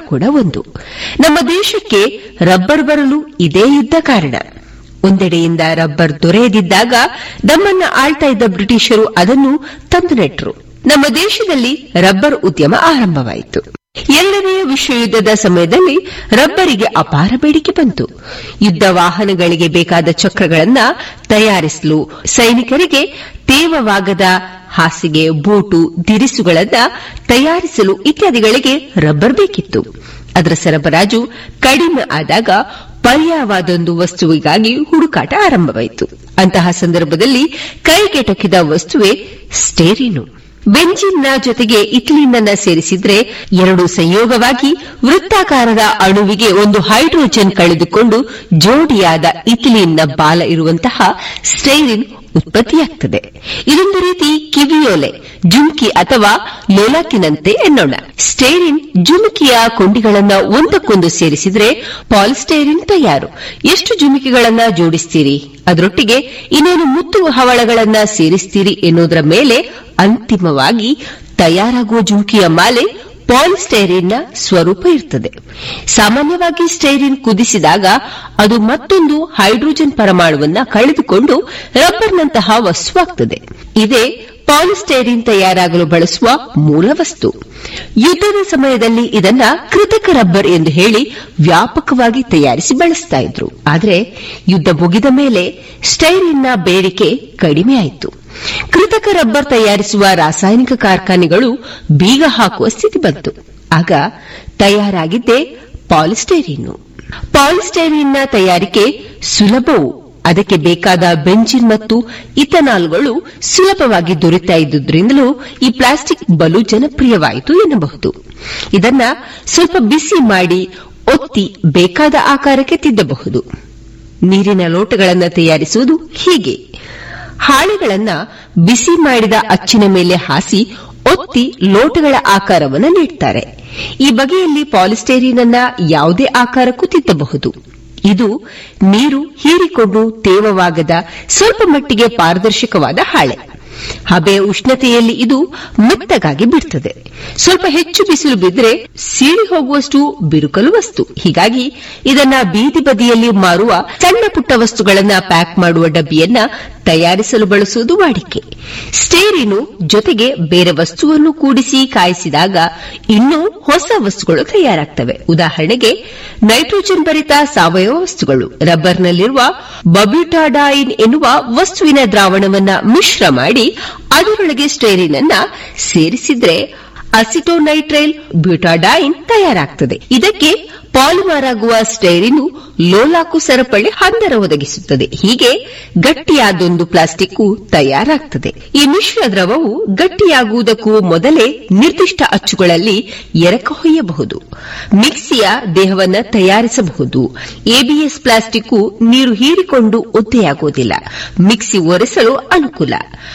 ಕೂಡ ಒಂದು ನಮ್ಮ ದೇಶಕ್ಕೆ ರಬ್ಬರ್ ಬರಲು ಇದೇ ಯುದ್ಧ ಕಾರಣ ಒಂದೆಡೆಯಿಂದ ರಬ್ಬರ್ ದೊರೆಯದಿದ್ದಾಗ ನಮ್ಮನ್ನ ಆಳ್ತಾ ಇದ್ದ ಬ್ರಿಟಿಷರು ಅದನ್ನು ತಂದು ನೆಟ್ಟರು ನಮ್ಮ ದೇಶದಲ್ಲಿ ರಬ್ಬರ್ ಉದ್ಯಮ ಆರಂಭವಾಯಿತು ಎರಡನೆಯ ವಿಶ್ವಯುದ್ಧದ ಸಮಯದಲ್ಲಿ ರಬ್ಬರಿಗೆ ಅಪಾರ ಬೇಡಿಕೆ ಬಂತು ಯುದ್ಧ ವಾಹನಗಳಿಗೆ ಬೇಕಾದ ಚಕ್ರಗಳನ್ನ ತಯಾರಿಸಲು ಸೈನಿಕರಿಗೆ ತೇವವಾಗದ ಹಾಸಿಗೆ ಬೂಟು ದಿರಿಸುಗಳನ್ನ ತಯಾರಿಸಲು ಇತ್ಯಾದಿಗಳಿಗೆ ರಬ್ಬರ್ ಬೇಕಿತ್ತು ಅದರ ಸರಬರಾಜು ಕಡಿಮೆ ಆದಾಗ ಪರ್ಯಾಯವಾದೊಂದು ವಸ್ತುವಿಗಾಗಿ ಹುಡುಕಾಟ ಆರಂಭವಾಯಿತು ಅಂತಹ ಸಂದರ್ಭದಲ್ಲಿ ಕೈಗೆಟಕಿದ ವಸ್ತುವೇ ಸ್ಟೇರಿನು ಬೆಂಜಿನ್ನ ಜೊತೆಗೆ ಇಥಿಲಿನ್ ಸೇರಿಸಿದ್ರೆ ಎರಡು ಸಂಯೋಗವಾಗಿ ವೃತ್ತಾಕಾರದ ಅಣುವಿಗೆ ಒಂದು ಹೈಡ್ರೋಜನ್ ಕಳೆದುಕೊಂಡು ಜೋಡಿಯಾದ ಇಥಿಲಿನ್ನ ಬಾಲ ಇರುವಂತಹ ಸ್ಟೈರಿನ್ ಉತ್ಪತ್ತಿಯಾಗ್ತದೆ ಇದೊಂದು ರೀತಿ ಕಿವಿಯೋಲೆ ಜುಮ್ಕಿ ಅಥವಾ ಲೋಲಾಕಿನಂತೆ ಎನ್ನೋಣ ಸ್ಟೇರಿನ್ ಜುಮುಕಿಯ ಕೊಂಡಿಗಳನ್ನ ಒಂದಕ್ಕೊಂದು ಸೇರಿಸಿದ್ರೆ ಪಾಲಿಸ್ಟೇರಿನ್ ತಯಾರು ಎಷ್ಟು ಜುಮುಕಿಗಳನ್ನ ಜೋಡಿಸ್ತೀರಿ ಅದರೊಟ್ಟಿಗೆ ಇನ್ನೇನು ಮುತ್ತು ಹವಳಗಳನ್ನ ಸೇರಿಸ್ತೀರಿ ಎನ್ನುವುದರ ಮೇಲೆ ಅಂತಿಮವಾಗಿ ತಯಾರಾಗುವ ಜುಮುಕಿಯ ಮಾಲೆ ಪಾಲಿಸ್ಟೈರಿನ್ನ ಸ್ವರೂಪ ಇರ್ತದೆ ಸಾಮಾನ್ಯವಾಗಿ ಸ್ಟೈರಿನ್ ಕುದಿಸಿದಾಗ ಅದು ಮತ್ತೊಂದು ಹೈಡ್ರೋಜನ್ ಪರಮಾಣುವನ್ನ ಕಳೆದುಕೊಂಡು ರಬ್ಬರ್ನಂತಹ ವಸ್ತುವಾಗ್ತದೆ ಇದೇ ಪಾಲಿಸ್ಟೈರಿನ್ ತಯಾರಾಗಲು ಬಳಸುವ ಮೂಲ ವಸ್ತು ಯುದ್ಧದ ಸಮಯದಲ್ಲಿ ಇದನ್ನ ಕೃತಕ ರಬ್ಬರ್ ಎಂದು ಹೇಳಿ ವ್ಯಾಪಕವಾಗಿ ತಯಾರಿಸಿ ಬಳಸ್ತಾ ಇದ್ರು ಆದರೆ ಯುದ್ಧ ಮುಗಿದ ಮೇಲೆ ಸ್ಟೈರಿನ್ನ ಬೇಡಿಕೆ ಕಡಿಮೆಯಾಯಿತು ಕೃತಕ ರಬ್ಬರ್ ತಯಾರಿಸುವ ರಾಸಾಯನಿಕ ಕಾರ್ಖಾನೆಗಳು ಬೀಗ ಹಾಕುವ ಸ್ಥಿತಿ ಬಂತು ಆಗ ತಯಾರಾಗಿದ್ದೇ ಪಾಲಿಸ್ಟೈರಿನ್ ಪಾಲಿಸ್ಟೈರಿನ್ನ ತಯಾರಿಕೆ ಸುಲಭವು ಅದಕ್ಕೆ ಬೇಕಾದ ಬೆಂಜಿನ್ ಮತ್ತು ಇಥನಾಲ್ಗಳು ಸುಲಭವಾಗಿ ದೊರೆತಾ ಇದ್ದುದರಿಂದಲೂ ಈ ಪ್ಲಾಸ್ಟಿಕ್ ಬಲು ಜನಪ್ರಿಯವಾಯಿತು ಎನ್ನಬಹುದು ಇದನ್ನ ಸ್ವಲ್ಪ ಬಿಸಿ ಮಾಡಿ ಒತ್ತಿ ಬೇಕಾದ ಆಕಾರಕ್ಕೆ ತಿದ್ದಬಹುದು ನೀರಿನ ಲೋಟಗಳನ್ನು ತಯಾರಿಸುವುದು ಹೀಗೆ ಹಾಳೆಗಳನ್ನ ಬಿಸಿ ಮಾಡಿದ ಅಚ್ಚಿನ ಮೇಲೆ ಹಾಸಿ ಒತ್ತಿ ಲೋಟಗಳ ಆಕಾರವನ್ನು ನೀಡುತ್ತಾರೆ ಈ ಬಗೆಯಲ್ಲಿ ಪಾಲಿಸ್ಟೇರಿನ್ ಅನ್ನ ಯಾವುದೇ ಆಕಾರಕ್ಕೂ ತಿದ್ದಬಹುದು ಇದು ನೀರು ಹೀರಿಕೊಂಡು ತೇವವಾಗದ ಸ್ವಲ್ಪ ಮಟ್ಟಿಗೆ ಪಾರದರ್ಶಕವಾದ ಹಾಳೆ ಹಬೆಯ ಉಷ್ಣತೆಯಲ್ಲಿ ಇದು ಮೆತ್ತಗಾಗಿ ಬಿಡ್ತದೆ ಸ್ವಲ್ಪ ಹೆಚ್ಚು ಬಿಸಿಲು ಬಿದ್ದರೆ ಸೀಳಿ ಹೋಗುವಷ್ಟು ಬಿರುಕಲು ವಸ್ತು ಹೀಗಾಗಿ ಇದನ್ನ ಬೀದಿ ಬದಿಯಲ್ಲಿ ಮಾರುವ ಸಣ್ಣ ಪುಟ್ಟ ವಸ್ತುಗಳನ್ನ ಪ್ಯಾಕ್ ಮಾಡುವ ಡಬ್ಬಿಯನ್ನ ತಯಾರಿಸಲು ಬಳಸುವುದು ವಾಡಿಕೆ ಸ್ಟೇರಿನು ಜೊತೆಗೆ ಬೇರೆ ವಸ್ತುವನ್ನು ಕೂಡಿಸಿ ಕಾಯಿಸಿದಾಗ ಇನ್ನೂ ಹೊಸ ವಸ್ತುಗಳು ತಯಾರಾಗ್ತವೆ ಉದಾಹರಣೆಗೆ ನೈಟ್ರೋಜನ್ ಭರಿತ ಸಾವಯವ ವಸ್ತುಗಳು ರಬ್ಬರ್ನಲ್ಲಿರುವ ಬಬ್ಯೂಟಾಡಾಯಿನ್ ಎನ್ನುವ ವಸ್ತುವಿನ ದ್ರಾವಣವನ್ನ ಮಿಶ್ರ ಮಾಡಿ ಅದರೊಳಗೆ ಸ್ಟೇರಿನ್ ಅನ್ನ ಸೇರಿಸಿದ್ರೆ ಅಸಿಟೋನೈಟ್ರೈಲ್ ಬ್ಯೂಟಾಡೈನ್ ತಯಾರಾಗ್ತದೆ ಇದಕ್ಕೆ ಪಾಲಿಮರ್ ಆಗುವ ಸ್ಟೈರಿನು ಲೋಲಾಕು ಸರಪಳಿ ಹಂದರ ಒದಗಿಸುತ್ತದೆ ಹೀಗೆ ಗಟ್ಟಿಯಾದೊಂದು ಪ್ಲಾಸ್ಟಿಕ್ ತಯಾರಾಗ್ತದೆ ಈ ಮಿಶ್ರ ದ್ರವವು ಗಟ್ಟಿಯಾಗುವುದಕ್ಕೂ ಮೊದಲೇ ನಿರ್ದಿಷ್ಟ ಅಚ್ಚುಗಳಲ್ಲಿ ಎರಕ ಹೊಯ್ಯಬಹುದು ಮಿಕ್ಸಿಯ ದೇಹವನ್ನ ತಯಾರಿಸಬಹುದು ಎಬಿಎಸ್ ಪ್ಲಾಸ್ಟಿಕ್ ನೀರು ಹೀರಿಕೊಂಡು ಒದ್ದೆಯಾಗುವುದಿಲ್ಲ ಮಿಕ್ಸಿ ಒರೆಸಲು ಅನುಕೂಲ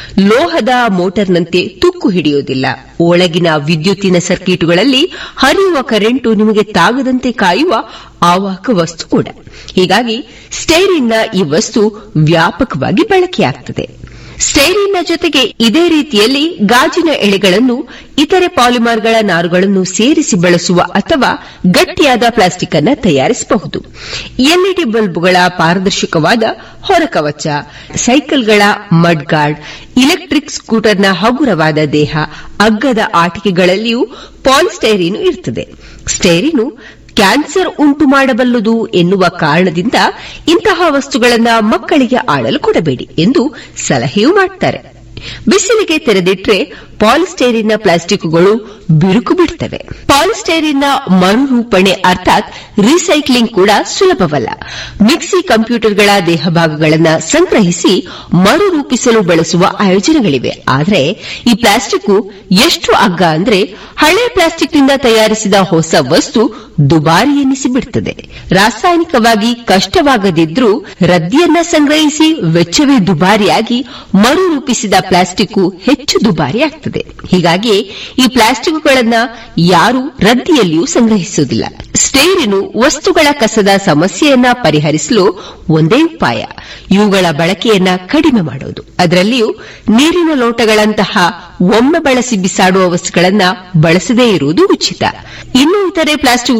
ಲೋಹದ ಮೋಟಾರ್ನಂತೆ ತುಕ್ಕು ಹಿಡಿಯುವುದಿಲ್ಲ ಒಳಗಿನ ವಿದ್ಯುತ್ತಿನ ಸರ್ಕಿಟ್ಗಳಲ್ಲಿ ಹರಿಯುವ ಕರೆಂಟು ನಿಮಗೆ ತಾಗದಂತೆ ಕಾಯುವ ಆವಾಹಕ ವಸ್ತು ಕೂಡ ಹೀಗಾಗಿ ಸ್ಟೈರಿನ್ನ ಈ ವಸ್ತು ವ್ಯಾಪಕವಾಗಿ ಬಳಕೆಯಾಗುತ್ತದೆ ಸ್ಟೈರಿನ್ನ ಜೊತೆಗೆ ಇದೇ ರೀತಿಯಲ್ಲಿ ಗಾಜಿನ ಎಳೆಗಳನ್ನು ಇತರೆ ಪಾಲಿಮರ್ಗಳ ನಾರುಗಳನ್ನು ಸೇರಿಸಿ ಬಳಸುವ ಅಥವಾ ಗಟ್ಟಿಯಾದ ಪ್ಲಾಸ್ಟಿಕ್ ಅನ್ನು ತಯಾರಿಸಬಹುದು ಎಲ್ಇಡಿ ಬಲ್ಬ್ಗಳ ಪಾರದರ್ಶಕವಾದ ಹೊರಕವಚ ಸೈಕಲ್ಗಳ ಮಡ್ ಗಾರ್ಡ್ ಇಲೆಕ್ಟ್ರಿಕ್ ಸ್ಕೂಟರ್ನ ಹಗುರವಾದ ದೇಹ ಅಗ್ಗದ ಆಟಿಕೆಗಳಲ್ಲಿಯೂ ಪಾಲಿಸ್ಟೈರಿನು ಇರುತ್ತದೆ ಸ್ಟೈರಿನು ಕ್ಯಾನ್ಸರ್ ಉಂಟು ಮಾಡಬಲ್ಲದು ಎನ್ನುವ ಕಾರಣದಿಂದ ಇಂತಹ ವಸ್ತುಗಳನ್ನು ಮಕ್ಕಳಿಗೆ ಆಡಲು ಕೊಡಬೇಡಿ ಎಂದು ಸಲಹೆಯೂ ಮಾಡುತ್ತಾರೆ ಬಿಸಿಲಿಗೆ ತೆರೆದಿಟ್ರೆ ಪಾಲಿಸ್ಟೇರಿನ್ನ ಪ್ಲಾಸ್ಟಿಕ್ಗಳು ಬಿರುಕು ಬಿಡ್ತವೆ ಪಾಲಿಸ್ಟೇರಿನ್ನ ಮರುರೂಪಣೆ ಅರ್ಥಾತ್ ರೀಸೈಕ್ಲಿಂಗ್ ಕೂಡ ಸುಲಭವಲ್ಲ ಮಿಕ್ಸಿ ಕಂಪ್ಯೂಟರ್ಗಳ ದೇಹಭಾಗಗಳನ್ನು ಸಂಗ್ರಹಿಸಿ ಮರುರೂಪಿಸಲು ಬಳಸುವ ಆಯೋಜನೆಗಳಿವೆ ಆದರೆ ಈ ಪ್ಲಾಸ್ಟಿಕ್ ಎಷ್ಟು ಅಗ್ಗ ಅಂದ್ರೆ ಹಳೆ ಪ್ಲಾಸ್ಟಿಕ್ನಿಂದ ತಯಾರಿಸಿದ ಹೊಸ ವಸ್ತು ದುಬಾರಿ ಎನ್ನಿಸಿಬಿಡುತ್ತದೆ ರಾಸಾಯನಿಕವಾಗಿ ಕಷ್ಟವಾಗದಿದ್ರೂ ರದ್ದಿಯನ್ನ ಸಂಗ್ರಹಿಸಿ ವೆಚ್ಚವೇ ದುಬಾರಿಯಾಗಿ ಮರುರೂಪಿಸಿದ ಪ್ಲಾಸ್ಟಿಕ್ ಹೆಚ್ಚು ದುಬಾರಿಯಾಗ್ತದೆ ಹೀಗಾಗಿ ಈ ಪ್ಲಾಸ್ಟಿಕ್ಗಳನ್ನ ಯಾರೂ ರದ್ದಿಯಲ್ಲಿಯೂ ಸಂಗ್ರಹಿಸುವುದಿಲ್ಲ ಸ್ಟೇರಿನು ವಸ್ತುಗಳ ಕಸದ ಸಮಸ್ಯೆಯನ್ನ ಪರಿಹರಿಸಲು ಒಂದೇ ಉಪಾಯ ಇವುಗಳ ಬಳಕೆಯನ್ನ ಕಡಿಮೆ ಮಾಡುವುದು ಅದರಲ್ಲಿಯೂ ನೀರಿನ ಲೋಟಗಳಂತಹ ಒಮ್ಮೆ ಬಳಸಿ ಬಿಸಾಡುವ ವಸ್ತುಗಳನ್ನ ಬಳಸದೇ ಇರುವುದು ಉಚಿತ ಇನ್ನು ಇತರೆ ಪ್ಲಾಸ್ಟಿಕ್